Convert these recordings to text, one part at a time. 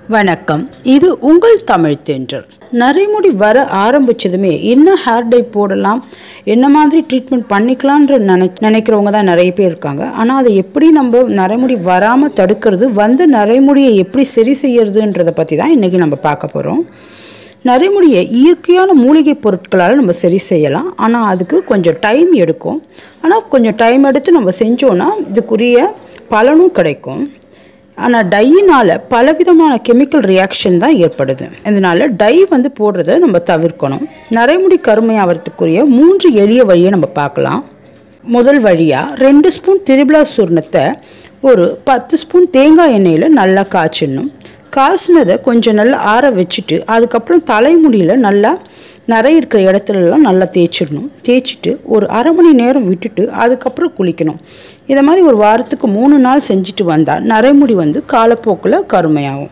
வணக்கம் இது உங்கள் தமிழ் தென்றல் நரைமுடி வர ஆரம்பிச்சதுமே என்ன ஹேர் டை போடலாம் என்ன மாதிரி ட்ரீட்மெண்ட் பண்ணிக்கலான்ற நினை நினைக்கிறவங்க தான் நிறைய பேர் இருக்காங்க ஆனால் அதை எப்படி நம்ம நரைமுடி வராமல் தடுக்கிறது வந்த நரைமுடியை எப்படி சரி செய்யறதுன்றதை பற்றி தான் இன்றைக்கி நம்ம பார்க்க போகிறோம் நரைமுடியை இயற்கையான மூலிகை பொருட்களால் நம்ம சரி செய்யலாம் ஆனால் அதுக்கு கொஞ்சம் டைம் எடுக்கும் ஆனால் கொஞ்சம் டைம் எடுத்து நம்ம செஞ்சோன்னா இதுக்குரிய பலனும் கிடைக்கும் ஆனால் டையினால் பலவிதமான கெமிக்கல் ரியாக்ஷன் தான் ஏற்படுது இதனால் டை வந்து போடுறத நம்ம தவிர்க்கணும் நரைமுடி கருமையாகிறதுக்குரிய மூன்று எளிய வழியை நம்ம பார்க்கலாம் முதல் வழியாக ரெண்டு ஸ்பூன் திரிபலா சூர்ணத்தை ஒரு பத்து ஸ்பூன் தேங்காய் எண்ணெயில் நல்லா காய்ச்சிடணும் காய்ச்சினதை கொஞ்சம் நல்லா ஆற வச்சுட்டு அதுக்கப்புறம் தலைமுடியில் நல்லா நிறைய இருக்கிற இடத்துலலாம் நல்லா தேய்ச்சிடணும் தேய்ச்சிட்டு ஒரு அரை மணி நேரம் விட்டுட்டு அதுக்கப்புறம் குளிக்கணும் இதை மாதிரி ஒரு வாரத்துக்கு மூணு நாள் செஞ்சுட்டு வந்தால் நரைமுடி வந்து காலப்போக்கில் கருமையாகும்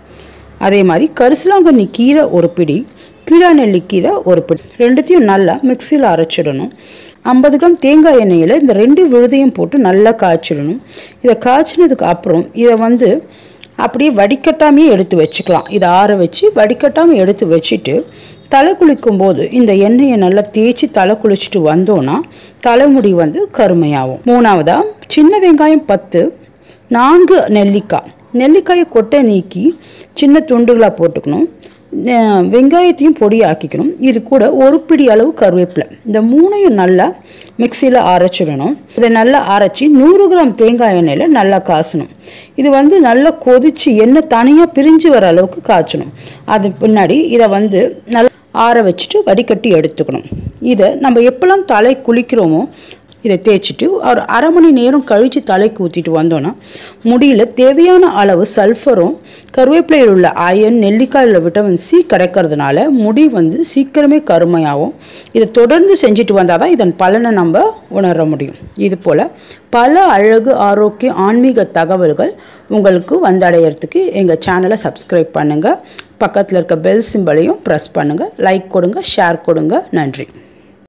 அதே மாதிரி கரிசலாங்கண்ணி கீரை ஒரு பிடி கீழா நெல்லிக்கீரை ஒரு பிடி ரெண்டுத்தையும் நல்லா மிக்சியில் அரைச்சிடணும் ஐம்பது கிராம் தேங்காய் எண்ணெயில் இந்த ரெண்டு விழுதையும் போட்டு நல்லா காய்ச்சிடணும் இதை காய்ச்சினதுக்கு அப்புறம் இதை வந்து அப்படியே வடிகட்டாமையே எடுத்து வச்சுக்கலாம் இதை ஆற வச்சு வடிகட்டாமல் எடுத்து வச்சுட்டு தலை குளிக்கும் போது இந்த எண்ணெயை நல்லா தேய்ச்சி தலை குளிச்சுட்டு வந்தோன்னா தலைமுடி வந்து கருமையாகும் மூணாவதாக சின்ன வெங்காயம் பத்து நான்கு நெல்லிக்காய் நெல்லிக்காயை கொட்டை நீக்கி சின்ன துண்டுகளாக போட்டுக்கணும் அஹ் வெங்காயத்தையும் பொடியாக்கிக்கணும் இது கூட ஒரு பிடி அளவு கருவேப்பிலை இந்த மூணையும் நல்லா மிக்சியில் அரைச்சிடணும் இதை நல்லா அரைச்சி நூறு கிராம் தேங்காய் எண்ணெயில் நல்லா காசணும் இது வந்து நல்லா கொதித்து எண்ணெய் தனியாக பிரிஞ்சு வர அளவுக்கு காய்ச்சணும் அது பின்னாடி இதை வந்து நல்லா ஆற வச்சுட்டு வடிகட்டி எடுத்துக்கணும் இதை நம்ம எப்போல்லாம் தலை குளிக்கிறோமோ இதை தேய்ச்சிட்டு ஒரு அரை மணி நேரம் கழித்து தலைக்கு ஊற்றிட்டு வந்தோன்னா முடியில் தேவையான அளவு சல்ஃபரும் கருவேப்பிலையில் உள்ள அயன் நெல்லிக்காயில் உள்ள விட்டமின் சி கிடைக்கிறதுனால முடி வந்து சீக்கிரமே கருமையாகும் இதை தொடர்ந்து செஞ்சுட்டு வந்தால் தான் இதன் பலனை நம்ம உணர முடியும் இது போல் பல அழகு ஆரோக்கிய ஆன்மீக தகவல்கள் உங்களுக்கு வந்தடையிறதுக்கு எங்கள் சேனலை சப்ஸ்கிரைப் பண்ணுங்கள் பக்கத்தில் இருக்க பெல் சிம்பலையும் ப்ரெஸ் பண்ணுங்கள் லைக் கொடுங்க ஷேர் கொடுங்க நன்றி